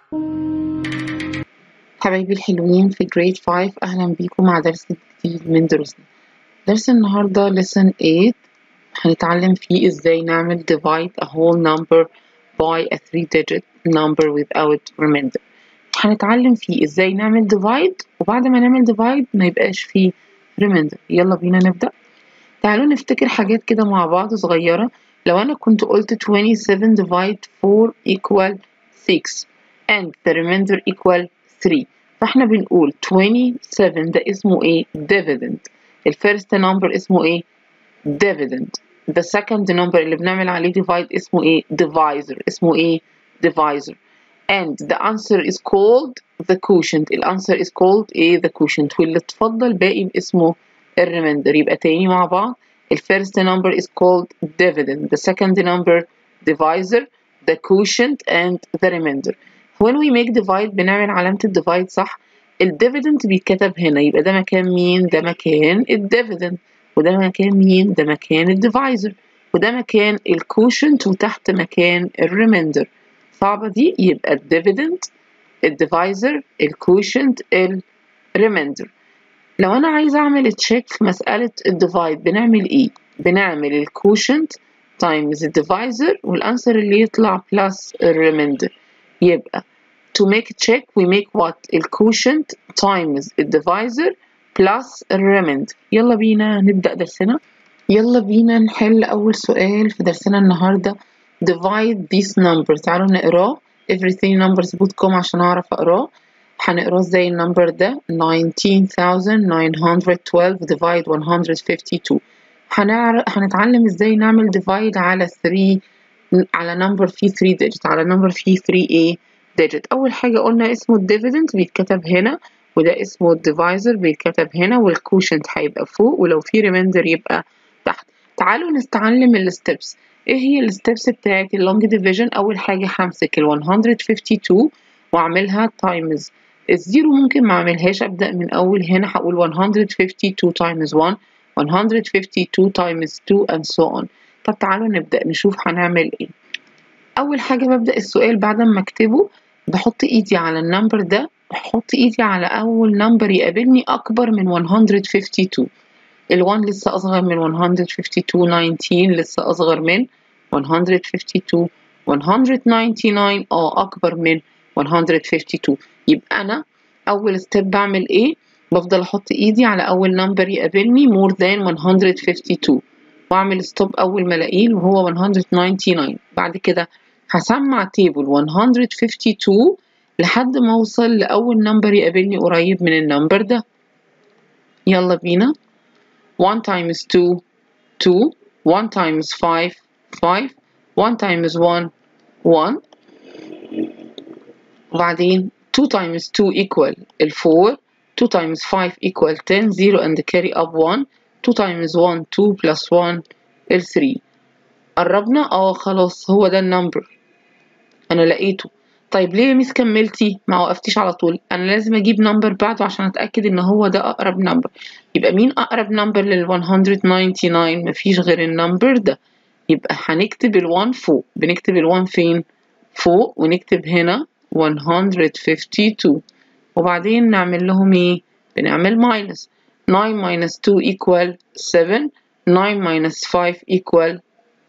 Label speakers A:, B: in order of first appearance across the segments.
A: حبايبي الحلوين في grade 5 أهلا بيكم مع درس جديد من دروسنا درس النهاردة lesson 8 هنتعلم فيه ازاي نعمل divide a whole number by a three digit number without remainder هنتعلم فيه ازاي نعمل divide وبعد ما نعمل divide ما يبقاش فيه remainder يلا بينا نبدأ تعالوا نفتكر حاجات كده مع بعض صغيرة لو أنا كنت قلت 27 divide 4 equal 6 and the remainder equal 3 فاحنا بنقول 27 ده اسمه ايه dividend الفيرست نمبر اسمه ايه dividend the second number اللي بنعمل عليه divide اسمه ايه divisor اسمه ايه divisor and the answer is called the quotient الانسر is called ايه the quotient واللي اتفضل باقي باسمه الريميندر يبقى تاني مع بعض الفيرست number is called dividend the second number divisor the quotient and the remainder when we make divide بنعمل علامة الديفايد صح الديفيدند بيتكتب هنا يبقى ده مكان مين ده مكان الديفيدند وده مكان مين ده مكان الديفايزر وده مكان الكوشنت وتحت مكان الريميندر صعبة دي يبقى الديفيدند الديفايزر الكوشنت الريميندر لو انا عايزة اعمل تشيك في مسألة الديفايد بنعمل ايه بنعمل الكوشنت تايمز الديفايزر والانسر اللي يطلع بلس الريميندر يبقى to make check we make what الكوشنت times الديفايزر plus الريميندر يلا بينا نبدأ درسنا يلا بينا نحل أول سؤال في درسنا النهاردة divide this number تعالوا نقراه everything numbers.com عشان أعرف أقراه هنقراه ازاي النمبر ده 19912 divide 152 هنعرف هنتعلم ازاي نعمل divide على 3 على نمبر فيه 3 digit على نمبر فيه 3 ايه digit اول حاجه قلنا اسمه الديفيدند بيتكتب هنا وده اسمه الديفايزر بيتكتب هنا والكوشنت هيبقى فوق ولو في ريميندر يبقى تحت تعالوا نستعلم الستبس ايه هي الستبس بتاعت اللونج ديفيجن اول حاجه همسك ال 152 واعملها تايمز الزيرو ممكن ما اعملهاش ابدا من اول هنا هقول 152 times 1 152 times 2 and so on طب تعالوا نبدأ نشوف هنعمل ايه أول حاجة ببدأ السؤال بعد ما أكتبه بحط إيدي على النمبر ده بحط إيدي على أول نمبر يقابلني أكبر من 152 ال1 لسه أصغر من 152 19 لسه أصغر من 152 199 اه أكبر من 152 يبقى أنا أول ستيب بعمل إيه بفضل أحط إيدي على أول نمبر يقابلني more than 152 واعمل ستوب اول ما الاقيه وهو 199 بعد كده هسمع تيبل 152 لحد ما اوصل لاول نمبر يقابلني قريب من النمبر ده يلا بينا 1 times 2 2 1 times 5 5 1 times 1 1 وبعدين 2 times 2 equal ال 4 2 times 5 equal 10 0 and carry up 1 2 times 1 2 plus 1 ال 3 قربنا اه خلاص هو ده النمبر انا لقيته طيب ليه ميس كملتي ما وقفتيش على طول انا لازم اجيب نمبر بعده عشان اتاكد ان هو ده اقرب نمبر يبقى مين اقرب نمبر لل 199 مفيش غير النمبر ده يبقى هنكتب ال1 فوق بنكتب ال1 فين فوق ونكتب هنا 152 وبعدين نعمل لهم ايه بنعمل ماينس 9 minus 2 equal 7 9 minus 5 equal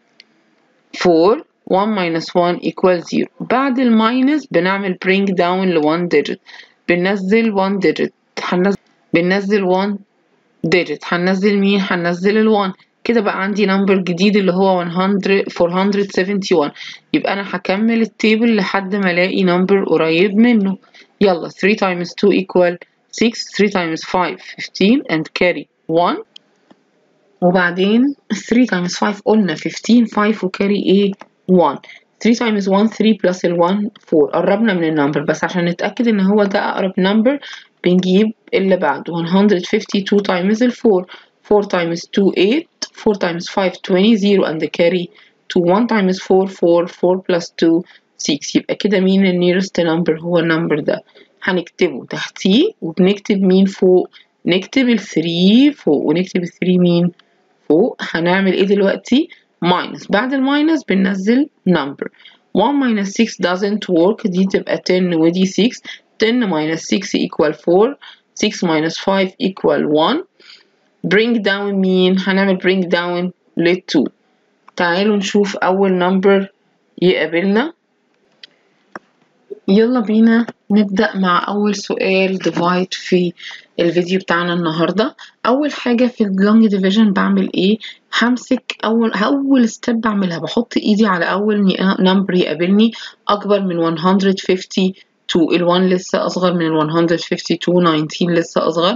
A: 4 1 minus 1 equal 0 بعد الماينس بنعمل bring down ل 1 digit بننزل 1 digit هننزل بننزل 1 digit هننزل مين هننزل ال 1 كده بقى عندي نمبر جديد اللي هو 100 471 يبقى انا هكمل التيبل لحد ما الاقي نمبر قريب منه يلا 3 times 2 equal 6 3 times 5 15 and carry 1 وبعدين 3 times 5 قلنا 15 5 وكاري ايه 1 3 times 1 3 plus ال 1 4 قربنا من النمبر بس عشان نتأكد ان هو ده اقرب نمبر بنجيب اللي بعده 152 times ال 4 4 times 2 8 4 times 5 20 0 and carry 2 1 times 4 4 4 plus 2 6 يبقى كده مين ال nearest number هو النمبر ده هنكتبه تحتيه وبنكتب مين فوق نكتب ال 3 فوق ونكتب ال 3 مين فوق هنعمل ايه دلوقتي ماينس بعد الماينس بننزل نمبر 1 minus 6 doesn't work دي تبقى 10 ودي 6 10 minus 6 equal 4 6 minus 5 equal 1 bring down مين هنعمل bring down لل 2 تعالوا نشوف أول number يقابلنا يلا بينا نبدأ مع أول سؤال divide في الفيديو بتاعنا النهاردة أول حاجة في اللونج ديفيجن بعمل إيه همسك أول أول ستيب بعملها بحط إيدي على أول نمبر يقابلني أكبر من 152 ال1 لسه أصغر من ال 152 19 لسه أصغر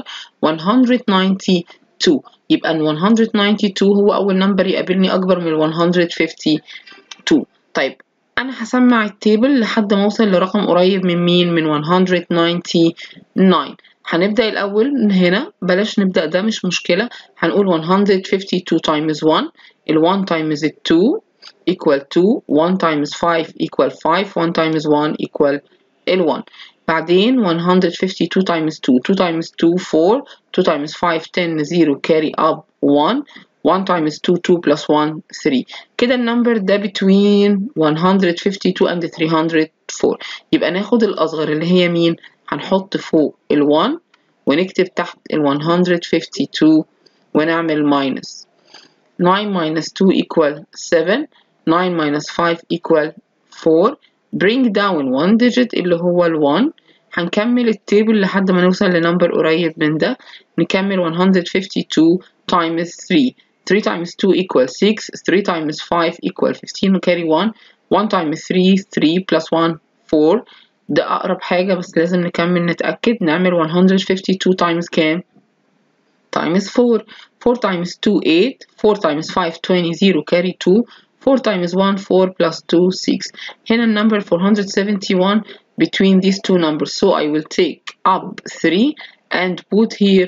A: 192 يبقى ال 192 هو أول نمبر يقابلني أكبر من ال 152 طيب أنا هسمع التيبل لحد ما أوصل لرقم قريب من مين من 199 هنبدأ الأول من هنا بلاش نبدأ ده مش مشكلة هنقول 152 times 1 ال 1 times 2 equal 2 1 times 5 equal 5 1 times 1 equal ال 1 بعدين 152 times 2 2 times 2 4 2 times 5 10 0 carry up 1 1 times 2 2 plus 1 3 كده النمبر ده between 152 and 304 يبقى ناخد الأصغر اللي هي مين هنحط فوق ال 1 ونكتب تحت ال 152 ونعمل minus 9 minus 2 equal 7 9 minus 5 equal 4 bring down 1 digit اللي هو ال 1 هنكمل التيبل لحد ما نوصل لنمبر قريب من ده نكمل 152 times 3 3 times 2 equals 6 3 times 5 equal 15 carry 1 1 times 3 3 plus 1 4 ده أقرب حاجة بس لازم نكمل نتأكد نعمل 152 times كام times 4 4 times 2 8 4 times 5 20 0 carry 2 4 times 1 4 plus 2 6 هنا النمبر 471 between these two numbers so I will take up 3 and put here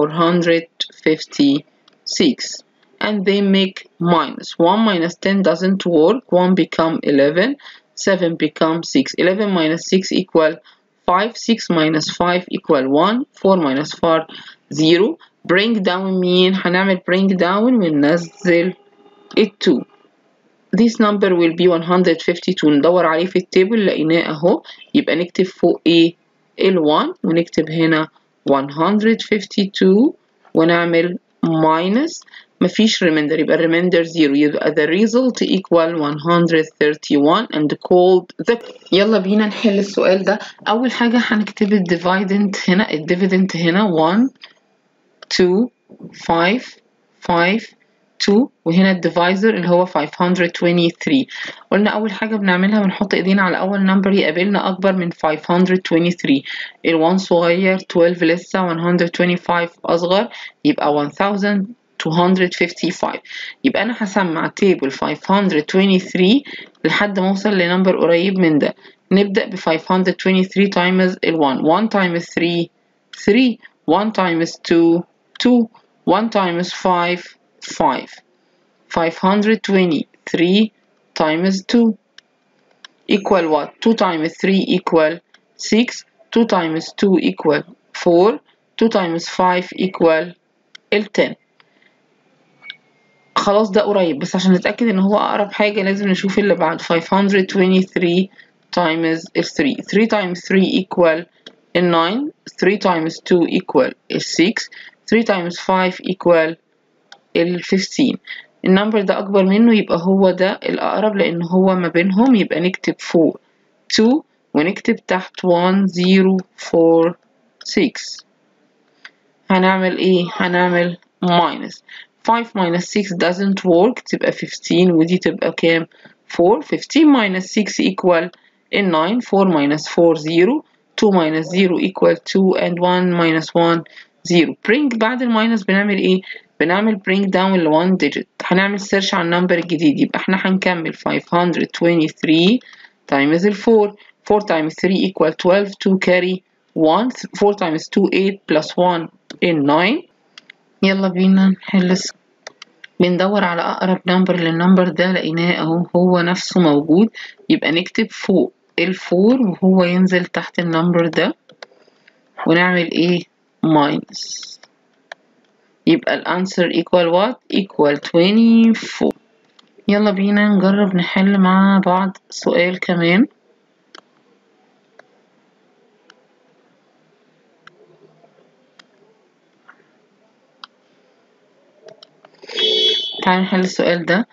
A: 456 and they make minus 1 minus 10 doesn't work 1 become 11 7 become 6 11 minus 6 equal 5 6 minus 5 equal 1 4 minus 4 0 bring down مين هنعمل bring down وننزل ال 2 this number will be 152 ندور عليه في التيبل لقيناه اهو يبقى نكتب فوق ايه ال 1 ونكتب هنا 152 ونعمل minus مفيش remainder يبقى remainder 0 يبقى the result equal 131 and called the يلا بينا نحل السؤال ده أول حاجة هنكتب ال dividend هنا ال dividend هنا 1 2 5 5 2 وهنا الديفايزر اللي هو 523 قلنا أول حاجة بنعملها بنحط إيدينا على أول نمبر يقابلنا أكبر من 523 ال 1 صغير 12 لسه 125 أصغر يبقى 1255 يبقى أنا هسمع تيبل 523 لحد ما أوصل لنمبر قريب من ده نبدأ ب 523 times ال 1 1 times 3 3 1 times 2 2 1 times 5 5 523 times 2 equal what 2 times 3 equal 6 2 times 2 equal 4 2 times 5 equal ال 10 خلاص ده قريب بس عشان نتأكد ان هو اقرب حاجة لازم نشوف اللي بعد 523 times ال 3 3 times 3 equal ال 9 3 times 2 equal ال 6 3 times 5 equal ال 15 النمبر ده أكبر منه يبقى هو ده الأقرب لأن هو ما بينهم يبقى نكتب فوق 2 ونكتب تحت 1 0 4 6 هنعمل إيه؟ هنعمل minus 5 minus 6 doesn't work تبقى 15 ودي تبقى كام؟ 4 15 minus 6 equal ال 9 4 minus 4 0 2 minus 0 equal 2 and 1 minus 1 0 bring بعد الماينس بنعمل ايه بنعمل bring down ل 1 digit هنعمل search على النمبر الجديد يبقى احنا هنكمل 523 times ال 4 4 times 3 equal 12 2 carry 1 4 times 2 8 plus 1 in 9 يلا بينا نحل بندور على أقرب نمبر للنمبر ده لقيناه أهو هو نفسه موجود يبقى نكتب فوق الفور وهو ينزل تحت النمبر ده ونعمل ايه minus يبقى الانسر equal what equal 24 يلا بينا نجرب نحل مع بعض سؤال كمان تعالوا نحل السؤال ده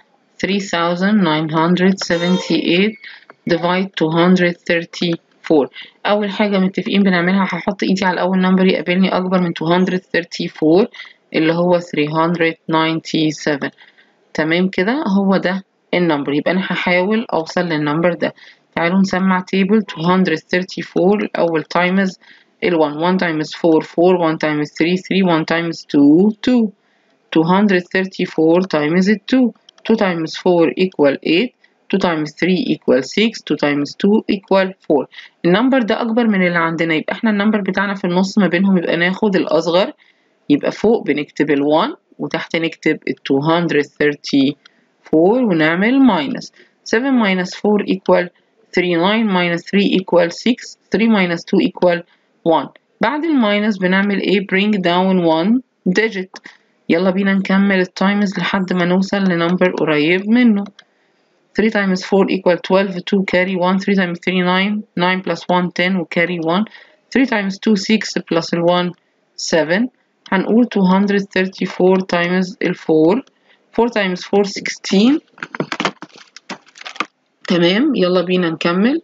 A: 3978 divide 234 أول حاجة متفقين بنعملها هحط إيدي على أول نمبر يقابلني أكبر من 234 اللي هو 397 تمام كده هو ده النمبر يبقى أنا هحاول أوصل للنمبر ده تعالوا نسمع تيبل 234 الأول تايمز ال 1 1 times 4 4 1 times 3 3 1 times 2 2 234 times 2 2 times 4 equal 8 2 times 3 equal 6 2 times 2 equal 4 النمبر ده أكبر من اللي عندنا يبقى احنا النمبر بتاعنا في النص ما بينهم يبقى ناخد الأصغر يبقى فوق بنكتب ال 1 وتحت نكتب ال 234 ونعمل minus 7 minus 4 equal 3 9 minus 3 equal 6 3 minus 2 equal 1 بعد الماينس بنعمل ايه bring down 1 digit يلا بينا نكمل التايمز لحد ما نوصل لنمبر قريب منه 3 times 4 equal 12 2 carry 1 3 times 3 9 9 plus 1 10 و carry 1 3 times 2 6 plus ال 1 7 هنقول 234 times ال 4 4 times 4 16 تمام يلا بينا نكمل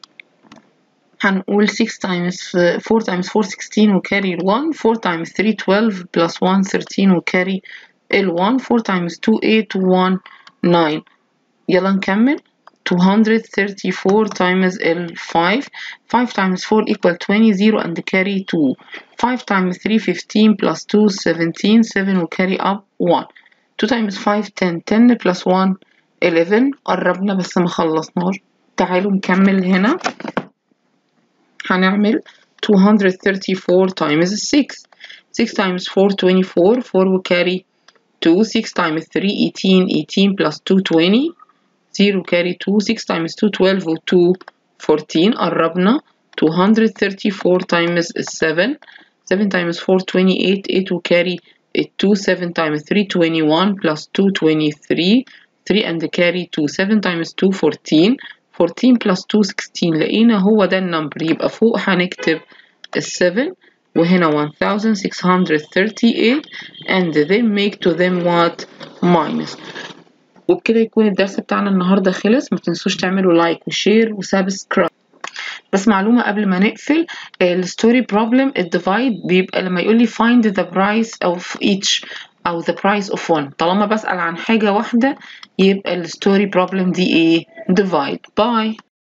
A: هنقول 6 times 4 times 4 16 وكاري ال 1 4 times 3 12 plus 1 13 وكاري ال 1 4 times 2 8 و 1 9 يلا نكمل 234 times ال 5 5 times 4 equal 20 0 and carry 2 5 times 3 15 plus 2 17 7 و carry up 1 2 times 5 10 10 plus 1 11 قربنا بس ما خلصناش تعالوا نكمل هنا هنعمل 234 times 6 6 times 4 24 4 will carry 2 6 times 3 18 18 plus 2 20 0 carry 2 6 times 2 12 و 2 14 قربنا 234 times 7 7 times 4 28 8 will carry 2 7 times 3 21 plus 2 23 3 and carry 2 7 times 2 14 14 plus 2 16 لقينا هو ده النمبر يبقى فوق هنكتب ال 7 وهنا 1638 and then make to them what minus وبكده يكون الدرس بتاعنا النهارده خلص ما تنسوش تعملوا لايك وشير وسبسكرايب بس معلومة قبل ما نقفل الستوري بروبلم الديفايد بيبقى لما يقول لي find the price of each أو the price of one طالما بسأل عن حاجة واحدة يبقى الستوري بروبلم دي ايه divide باي